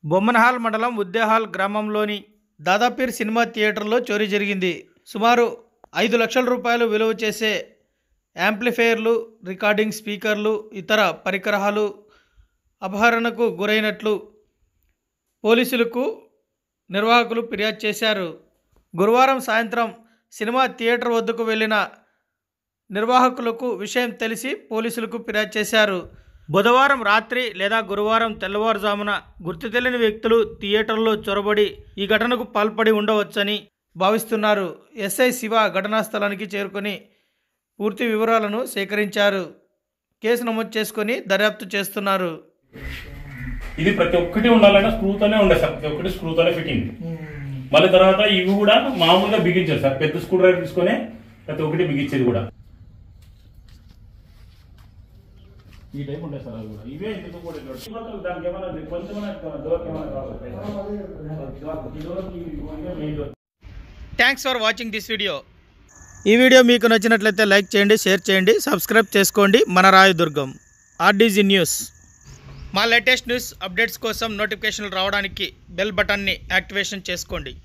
బొమ్మనహాల్ మండలం ఉద్దేహాల్ గ్రామంలోని దాదాపీర్ సినిమా థియేటర్లో చోరీ జరిగింది సుమారు ఐదు లక్షల రూపాయలు విలువ చేసే యాంప్లిఫైయర్లు రికార్డింగ్ స్పీకర్లు ఇతర పరికరాలు అపహరణకు గురైనట్లు పోలీసులకు నిర్వాహకులు ఫిర్యాదు చేశారు గురువారం సాయంత్రం సినిమా థియేటర్ వద్దకు వెళ్ళిన నిర్వాహకులకు విషయం తెలిసి పోలీసులకు ఫిర్యాదు చేశారు బుధవారం రాత్రి లేదా గురువారం తెల్లవారుజామున గుర్తు తెలియని వ్యక్తులు థియేటర్లో చొరబడి ఈ ఘటనకు పాల్పడి ఉండవచ్చని భావిస్తున్నారు ఎస్ఐ శివ ఘటనా స్థలానికి చేరుకొని పూర్తి వివరాలను సేకరించారు కేసు నమోదు చేసుకొని దర్యాప్తు చేస్తున్నారు ఇది ప్రతి ఒక్కటి ఉండాలంటే స్క్రూతోనే ఉండే సార్ ప్రతి ఒక్కటి స్క్రూతోనే ఫిట్టింగ్ మళ్ళీ తర్వాత ఇవి కూడా మామూలుగా బిగించారు సార్ పెద్ద స్క్రూ డ్రైవర్ తీసుకొని ప్రతి ఒక్కటి బిగించేది కూడా ఈ టైప్ ఉంటాయి సార్ అది కూడా ఇవే ఇందుకు కూడా ఇట్లా. ఇవ్వగలరు దానికి ఏమైనా కొంచెం డోర్ ఏమైనా కావాలి ఈ డోర్కి ఇవన్నీ main door thanks for watching this video ఈ వీడియో మీకు నచ్చినట్లయితే లైక్ చేయండి షేర్ చేయండి సబ్స్క్రైబ్ చేసుకోండి మన రాయదుర్గం ఆర్డీజీ న్యూస్ మా లేటెస్ట్ న్యూస్ అప్డేట్స్ కోసం నోటిఫికేషన్లు రావడానికి బెల్ బటన్ని యాక్టివేషన్ చేసుకోండి